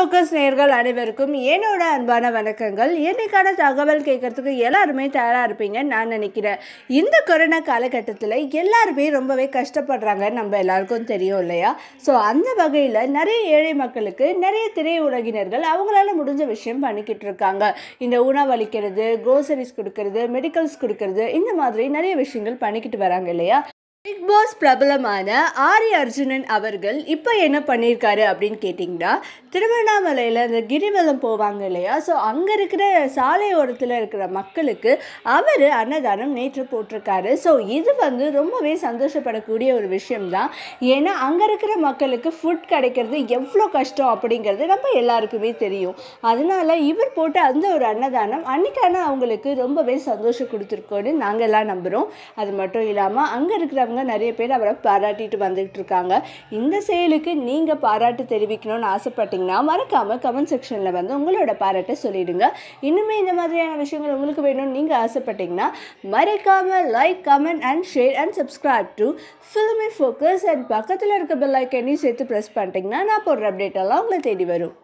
focus நேயர்கள் அனைவருக்கும் என்னோட அன்பான வணக்கங்கள் இன்னைக்கான தகவல் கேட்கறதுக்கு எல்லாருமே தயாராக இருப்பீங்கன்னு நான் நினைக்கிறேன் இந்த கொரோனா காலகட்டத்தில் எல்லாருமே ரொம்பவே கஷ்டப்படுறாங்க நம்ம எல்லாருக்கும் தெரியும் இல்லையா ஸோ அந்த வகையில் நிறைய ஏழை மக்களுக்கு நிறைய திரையுலகினர்கள் அவங்களால முடிஞ்ச விஷயம் பண்ணிக்கிட்டு இருக்காங்க இந்த உணவளிக்கிறது க்ரோசரிஸ் கொடுக்கறது மெடிக்கல்ஸ் கொடுக்கறது இந்த மாதிரி நிறைய விஷயங்கள் பண்ணிக்கிட்டு வராங்க இல்லையா பிக் பாஸ் பிரபலமான ஆரி அர்ஜுனன் அவர்கள் இப்போ என்ன பண்ணியிருக்காரு அப்படின்னு கேட்டிங்கன்னா திருவண்ணாமலையில் இந்த கிரிவலம் போவாங்க இல்லையா ஸோ அங்கே இருக்கிற சாலையோரத்தில் இருக்கிற மக்களுக்கு அவர் அன்னதானம் நேற்று போட்டிருக்காரு ஸோ இது வந்து ரொம்பவே சந்தோஷப்படக்கூடிய ஒரு விஷயம்தான் ஏன்னா அங்கே இருக்கிற மக்களுக்கு ஃபுட் கிடைக்கிறது எவ்வளோ கஷ்டம் அப்படிங்கிறது நம்ம எல்லாருக்குமே தெரியும் அதனால இவர் போட்ட அந்த ஒரு அன்னதானம் அன்னைக்கான அவங்களுக்கு ரொம்பவே சந்தோஷம் கொடுத்துருக்கோன்னு நாங்கள் எல்லாம் நம்புகிறோம் அது மட்டும் இல்லாமல் அங்கே இருக்கிறவங்க நிறைய பேர் அவரை பாராட்டிட்டு வந்துகிட்டு இருக்காங்க இந்த செயலுக்கு நீங்கள் பாராட்டு தெரிவிக்கணும்னு ஆசைப்பட்டீங்கன்னா மறக்காமல் கமெண்ட் செக்ஷனில் வந்து உங்களோட பாராட்டை சொல்லிடுங்க இன்னுமே இந்த மாதிரியான விஷயங்கள் உங்களுக்கு வேணும்னு நீங்கள் ஆசைப்பட்டீங்கன்னா மறக்காமல் like comment and share and subscribe to Filmy Focus and பக்கத்தில் இருக்க பெல் ஐக்கனையும் சேர்த்து ப்ரெஸ் பண்ணிட்டீங்கன்னா நான் போடுற அப்டேட் எல்லாம் உங்களை தேடி வரும்